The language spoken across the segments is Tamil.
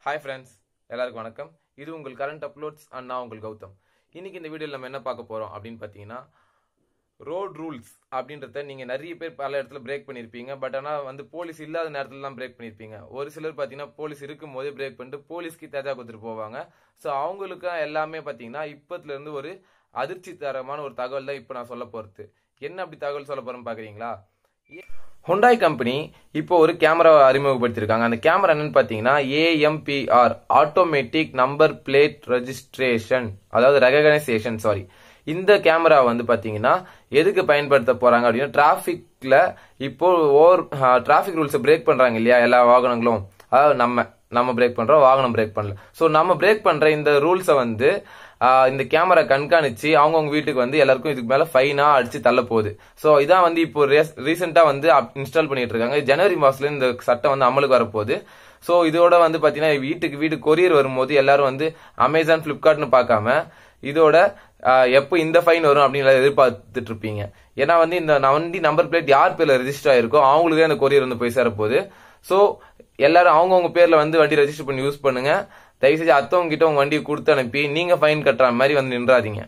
ஹாய் ஃப்ரெண்ட்ஸ் எல்லாருக்கும் வணக்கம் இது உங்கள் கரண்ட் அப்லோட்ஸ் அண்ட் நான் உங்கள் கௌதம் இன்னைக்கு இந்த வீடியோவில் நம்ம என்ன பார்க்க போகிறோம் அப்படின்னு பார்த்தீங்கன்னா ரோட் ரூல்ஸ் அப்படின்றத நீங்கள் நிறைய பேர் பல இடத்துல பிரேக் பண்ணியிருப்பீங்க பட் ஆனால் வந்து போலீஸ் இல்லாத நேரத்துல தான் பிரேக் பண்ணியிருப்பீங்க ஒரு சிலர் பார்த்தீங்கன்னா போலீஸ் இருக்கும் போதே பிரேக் பண்ணிட்டு போலீஸ்க்கு தேஜா கொடுத்துட்டு போவாங்க ஸோ அவங்களுக்கு எல்லாமே பார்த்தீங்கன்னா இப்பத்துலேருந்து ஒரு அதிர்ச்சி தரமான ஒரு தகவல் தான் இப்போ நான் சொல்ல போகிறது என்ன அப்படி தகவல் சொல்ல போகிறேன்னு பார்க்குறீங்களா ஹுண்டாய் கம்பெனி இப்போ ஒரு கேமரா அறிமுகப்படுத்தியிருக்காங்க அந்த கேமரா என்னன்னு பார்த்தீங்கன்னா AMPR automatic number plate registration அதாவது ரெகனைசேஷன் சாரி இந்த கேமரா வந்து பார்த்தீங்கன்னா எதுக்கு பயன்படுத்த போறாங்க அப்படின்னா டிராஃபிக்ல இப்போ ஓவர் டிராஃபிக் ரூல்ஸை பிரேக் பண்றாங்க இல்லையா எல்லா வாகனங்களும் அதாவது நம்ம நம்ம பிரேக் பண்றோம் வாகனம் பிரேக் பண்ணல ஸோ நம்ம பிரேக் பண்ற இந்த ரூல்ஸை வந்து ஆஹ் இந்த கேமரா கண்காணிச்சு அவங்கவுங்க வீட்டுக்கு வந்து எல்லாருக்கும் இதுக்கு மேல ஃபைனா அடிச்சு தள்ள போகுது ஸோ இதான் வந்து இப்போ ரீசெண்டா வந்து இன்ஸ்டால் பண்ணிட்டு இருக்காங்க ஜனவரி மாசத்துல இந்த சட்டம் வந்து அமலுக்கு வரப்போகுது ஸோ இதோட வந்து பாத்தீங்கன்னா வீட்டுக்கு வீடு கொரியர் வரும்போது எல்லாரும் வந்து அமேசான் பிளிப்கார்ட்னு பார்க்காம இதோட ஆஹ் எப்போ இந்த ஃபைன் வரும் அப்படின்னு எதிர்பார்த்துட்டு இருப்பீங்க ஏன்னா வந்து இந்த வண்டி நம்பர் பிளேட் யார் பேர்ல ரெஜிஸ்டர் ஆயிருக்கோ அவங்களுக்கு அந்த கொரியர் வந்து போய் சேரப்போகுது ஸோ எல்லாரும் அவங்கவுங்க பேர்ல வந்து வண்டி ரெஜிஸ்டர் பண்ணி யூஸ் பண்ணுங்க தயவு செஞ்சு அத்தவங்க கிட்ட உங்க வண்டியை கொடுத்து அனுப்பி நீங்க ஃபைன் கட்டுற மாதிரி வந்து நின்றாதீங்க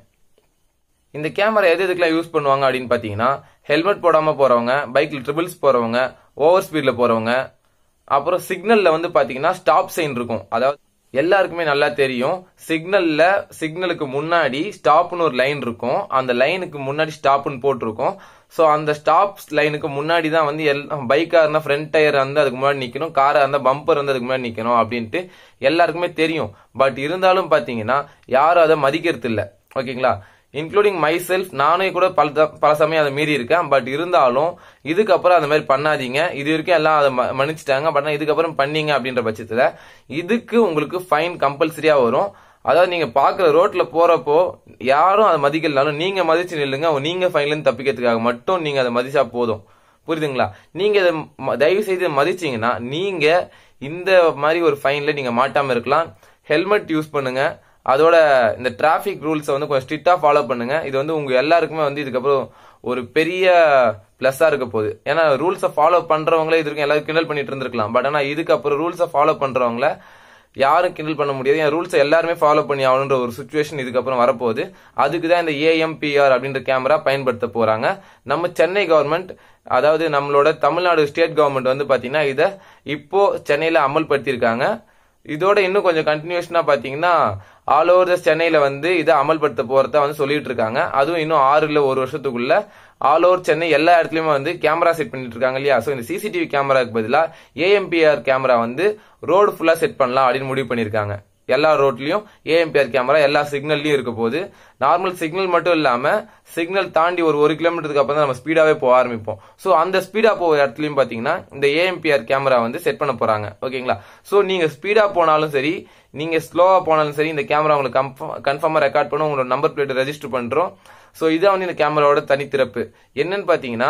இந்த கேமரா எது எதுக்கெல்லாம் யூஸ் பண்ணுவாங்க அப்படின்னு பாத்தீங்கன்னா ஹெல்மெட் போடாம போறவங்க பைக்ல ட்ரிபிள்ஸ் போறவங்க ஓவர் ஸ்பீட்ல போறவங்க அப்புறம் சிக்னல்ல வந்து பாத்தீங்கன்னா ஸ்டாப் சைன் இருக்கும் அதாவது எல்லாருக்குமே நல்லா தெரியும் சிக்னல்ல சிக்னலுக்கு முன்னாடி ஸ்டாப்னு ஒரு லைன் இருக்கும் அந்த லைனுக்கு முன்னாடி ஸ்டாப்னு போட்டிருக்கும் ஸோ அந்த ஸ்டாப் லைனுக்கு முன்னாடி தான் வந்து எல் பைக்கா இருந்தா ஃப்ரண்ட் டயர் வந்து அதுக்கு முன்னாடி நிக்கணும் காரா இருந்தா பம்பர் வந்து அதுக்கு முன்னாடி நிக்கணும் அப்படின்ட்டு எல்லாருக்குமே தெரியும் பட் இருந்தாலும் பாத்தீங்கன்னா யாரும் அதை மதிக்கிறது இல்ல ஓகேங்களா இன்க்ளூடிங் மை செல்ஃப் நானே கூட பல த- பல சமயம் அதை மீறி இருக்கேன் பட் இருந்தாலும் இதுக்கப்புறம் அந்த மாதிரி பண்ணாதீங்க இது வரைக்கும் எல்லாம் அதை ம- மன்னிச்சிட்டாங்க பட் ஆனா இதுக்கப்புறம் பண்ணீங்க அப்படின்ற பட்சத்துல இதுக்கு உங்களுக்கு ஃபைன் கம்பல்சரியா வரும் அதாவது நீங்க பாக்குற ரோட்ல போறப்போ யாரும் அதை மதிக்கலனாலும் நீங்க மதிச்சு நில்லுங்க நீங்க ஃபைன்ல இருந்து தப்பிக்கிறதுக்காக மட்டும் நீங்க அதை மதிச்சா போதும் புரியுதுங்களா நீங்க இதை ம- தயவு செய்து மதிச்சீங்கன்னா நீங்க இந்த மாதிரி ஒரு ஃபைன்ல நீங்க மாட்டாம இருக்கலாம் ஹெல்மெட் யூஸ் பண்ணுங்க அதோட இந்த டிராஃபிக் ரூல்ஸை வந்து கொஞ்சம் ஸ்ட்ரிக்டா ஃபாலோ பண்ணுங்க இது வந்து உங்க எல்லாருக்குமே வந்து இதுக்கப்புறம் ஒரு பெரிய பிளஸ்ஸா இருக்க போகுது ஏன்னா ரூல்ஸை ஃபாலோ பண்றவங்களே இது வரைக்கும் எல்லாரும் கிண்டல் பண்ணிட்டு இருந்திருக்கலாம் பட் ஆனா இதுக்கப்புறம் ரூல்ஸை ஃபாலோ பண்றவங்கள யாரும் கிண்டல் பண்ண முடியாது என் ரூல்ஸை எல்லாருமே ஃபாலோ பண்ணி ஆகணுன்ற ஒரு சுச்சுவேஷன் இதுக்கப்புறம் வரப்போகுது அதுக்கு தான் இந்த ஏஎம்பிஆர் அப்படின்ற கேமரா பயன்படுத்த போறாங்க நம்ம சென்னை கவர்மெண்ட் அதாவது நம்மளோட தமிழ்நாடு ஸ்டேட் கவர்மெண்ட் வந்து பாத்தீங்கன்னா இதை இப்போ சென்னையில அமல்படுத்தியிருக்காங்க இதோட இன்னும் கொஞ்சம் கண்டினியூஷனா பாத்தீங்கன்னா ஆல் ஓவர் த சென்னையில வந்து இதை அமல்படுத்த போறதா வந்து சொல்லிட்டு இருக்காங்க அதுவும் இன்னும் ஆறு இல்ல ஒரு வருஷத்துக்குள்ள ஆல் ஓவர் சென்னை எல்லா இடத்துலயுமே வந்து கேமரா செட் பண்ணிட்டு இருக்காங்க இல்லையா சோ இந்த சிசிடிவி கேமராக்கு பதிலா ஏஎம்பிஆர் கேமரா வந்து ரோடு ஃபுல்லா செட் பண்ணலாம் அப்படின்னு முடிவு பண்ணிருக்காங்க எல்லா ரோட்லயும் ஏஎம்பிஆர் கேமரா எல்லா சிக்னல்லயும் இருக்க போது நார்மல் சிக்னல் மட்டும் இல்லாம சிக்னல் தாண்டி ஒரு ஒரு கிலோமீட்டருக்கு அப்புறம் தான் நம்ம ஸ்பீடாவே போக ஆரம்பிப்போம் சோ அந்த ஸ்பீடா போகிற இடத்துலயும் பாத்தீங்கன்னா இந்த ஏஎம்பிஆர் கேமரா வந்து செட் பண்ண போறாங்க ஓகேங்களா சோ நீங்க ஸ்பீடா போனாலும் சரி நீங்க ஸ்லோவா போனாலும் சரி இந்த கேமரா உங்களுக்கு கன்ஃபார்மா ரெக்கார்ட் பண்ண உங்களோட நம்பர் பிளேட் ரெஜிஸ்டர் பண்றோம் சோ இதான் வந்து இந்த கேமராவோட தனித்திறப்பு என்னன்னு பாத்தீங்கன்னா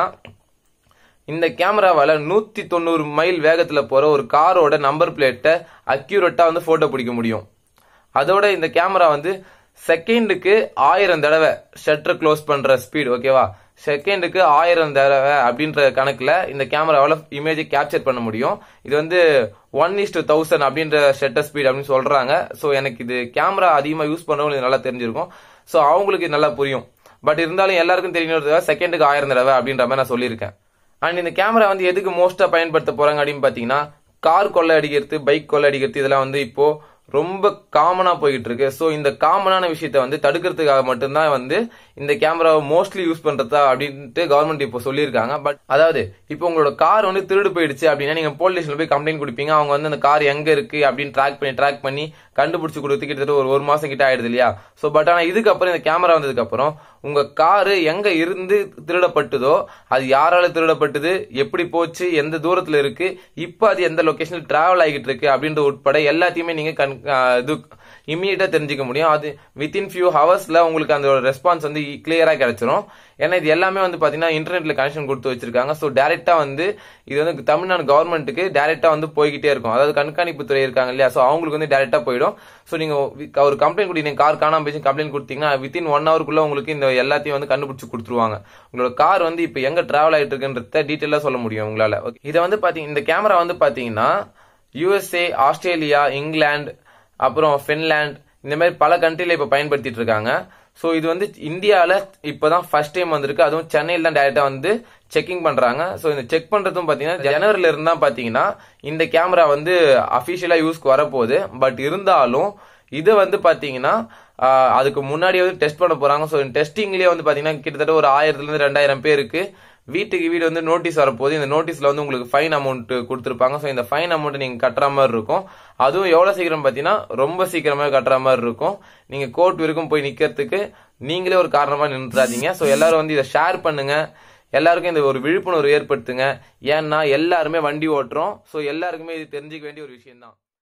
இந்த கேமராவால நூத்தி தொண்ணூறு மைல் வேகத்துல போற ஒரு காரோட நம்பர் பிளேட்டை அக்யூரேட்டா வந்து போட்டோ பிடிக்க முடியும் அதோட இந்த கேமரா வந்து செகண்டுக்கு ஆயிரம் தடவை ஷட்டர் க்ளோஸ் பண்ற ஸ்பீட் ஓகேவா செகண்டுக்கு ஆயிரம் தடவை அப்படின்ற கணக்குல இந்த கேமராவால இமேஜை கேப்சர் பண்ண முடியும் இது வந்து ஒன் இஸ் டு தௌசண்ட் அப்படின்ற ஷட்டர் ஸ்பீட் அப்படின்னு சொல்றாங்க ஸோ எனக்கு இது கேமரா அதிகமா யூஸ் பண்றவங்களுக்கு நல்லா தெரிஞ்சிருக்கும் ஸோ அவங்களுக்கு இது நல்லா புரியும் பட் இருந்தாலும் எல்லாருக்கும் தெரியணும் செகண்டுக்கு ஆயிரம் தடவை அப்படின்ற மாதிரி நான் சொல்லியிருக்கேன் அண்ட் இந்த கேமரா வந்து எதுக்கு மோஸ்டா பயன்படுத்த போறாங்க அப்படின்னு பாத்தீங்கன்னா கார் கொள்ளை அடிக்கிறது பைக் கொள்ளை அடிக்கிறது இதெல்லாம் வந்து இப்போ ரொம்ப காமனா போயிட்டு இருக்கு சோ இந்த காமனான விஷயத்த வந்து தடுக்கிறதுக்காக மட்டும்தான் வந்து இந்த கேமராவை மோஸ்ட்லி யூஸ் பண்றதா அப்படின்ட்டு கவர்மெண்ட் இப்போ சொல்லியிருக்காங்க பட் அதாவது இப்போ உங்களோட கார் வந்து திருடு போயிடுச்சு அப்படின்னா நீங்க போலீஸ் ஸ்டேஷன்ல போய் கம்ப்ளைண்ட் கொடுப்பீங்க அவங்க வந்து அந்த கார் எங்க இருக்கு அப்படின்னு ட்ராக் பண்ணி ட்ராக் பண்ணி கண்டுபிடிச்சு கொடுத்து கிட்டத்தட்ட ஒரு ஒரு மாசம் கிட்ட ஆயிடுது இல்லையா சோ பட் ஆனா இதுக்கப்புறம் இந்த கேமரா வந்ததுக்கு அப்புறம் உங்க காரு எங்க இருந்து திருடப்பட்டதோ அது யாரால திருடப்பட்டது எப்படி போச்சு எந்த தூரத்துல இருக்கு இப்ப அது எந்த லொகேஷன்ல டிராவல் ஆகிட்டு இருக்கு அப்படின்ற உட்பட எல்லாத்தையுமே நீங்க கண் ஆஹ் இது இம்மீடியட்டா தெரிஞ்சுக்க முடியும் அது வித்தின் ஃபியூ ஹவர்ஸ்ல உங்களுக்கு அந்த ரெஸ்பான்ஸ் வந்து கிளியரா கிடைச்சிரும் ஏன்னா இது எல்லாமே வந்து பாத்தீங்கன்னா இன்டர்நெட்ல கனெக்ஷன் கொடுத்து வச்சிருக்காங்க ஸோ டைரக்டா வந்து இது வந்து தமிழ்நாடு கவர்மெண்ட்டுக்கு டைரக்டா வந்து போய்கிட்டே இருக்கும் அதாவது கண்காணிப்பு துறை இருக்காங்க இல்லையா ஸோ அவங்களுக்கு வந்து டைரக்டா போயிடும் ஸோ நீங்க வி- ஒரு கம்ப்ளைண்ட் கொடுத்தீங்க கார் காணாம போய் கம்ப்ளைண்ட் கொடுத்தீங்கன்னா வித்தின் ஒன் ஹவருக்குள்ள உங்களுக்கு இந்த எல்லாத்தையும் வந்து கண்டுபிடிச்சு கொடுத்துருவாங்க உங்களோட கார் வந்து இப்போ எங்க டிராவல் ஆயிட்டு இருக்குன்றத டீட்டெயிலா சொல்ல முடியும் உங்களால Okay. இதை வந்து பாத்தீங்க இந்த கேமரா வந்து பாத்தீங்கன்னா யுஎஸ்ஏ ஆஸ்திரேலியா இங்கிலாந்து அப்புறம் ஃபின்லாந்து இந்த மாதிரி பல கண்ட்ரில இப்ப பயன்படுத்திட்டு இருக்காங்க ஸோ இது வந்து இந்தியாவில் இப்போதான் ஃபர்ஸ்ட் டைம் வந்திருக்கு அதுவும் சென்னையில் தான் டைரக்டா வந்து செக்கிங் பண்றாங்க ஸோ இந்த செக் பண்றதும் பாத்தீங்கன்னா ஜனவரில இருந்தா பாத்தீங்கன்னா இந்த கேமரா வந்து அபிஷியலா யூஸ்க்கு வரப்போகுது பட் இருந்தாலும் இது வந்து பாத்தீங்கன்னா ஆஹ், அதுக்கு முன்னாடி வந்து டெஸ்ட் பண்ண போறாங்க ஸோ டெஸ்டிங்லயே வந்து பாத்தீங்கன்னா கிட்டத்தட்ட ஒரு ஆயிரத்துல இருந்து ரெண்டாயிரம் பேருக்கு வீட்டுக்கு வீடு வந்து நோட்டீஸ் வரப்போகுது இந்த நோட்டீஸ்ல வந்து உங்களுக்கு ஃபைன் அமௌண்ட் கொடுத்துருப்பாங்க ஸோ இந்த ஃபைன் அமௌண்ட் நீங்க கட்டுற மாதிரி இருக்கும் அதுவும் எவ்வளவு சீக்கிரம் பாத்தீங்கன்னா ரொம்ப சீக்கிரமா கட்டுற மாதிரி இருக்கும் நீங்க கோர்ட் வரைக்கும் போய் நிக்கிறதுக்கு நீங்களே ஒரு காரணமா நின்றுறாதீங்க ஸோ எல்லாரும் வந்து இதை ஷேர் பண்ணுங்க எல்லாருக்கும் இந்த ஒரு விழிப்புணர்வு ஏற்படுத்துங்க ஏன்னா எல்லாருமே வண்டி ஓட்டுறோம் ஸோ எல்லாருக்குமே இது தெரிஞ்சுக்க வேண்டிய ஒரு விஷயம் தான்